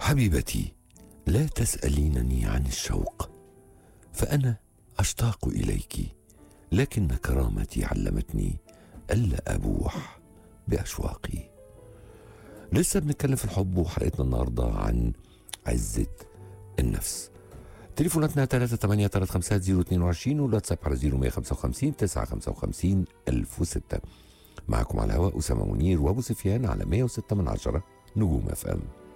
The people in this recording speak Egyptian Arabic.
حبيبتي لا تسالينني عن الشوق فانا اشتاق اليك لكن كرامتي علمتني الا ابوح باشواقي لسه بنتكلم في الحب وحلقتنا النهارده عن عزه النفس تليفوناتنا 3 8 3 5 0 22 والواتساب على 0155 955 1006 معكم على الهواء أسامة منير وأبو سفيان على 106 من عشرة نجوم اف ام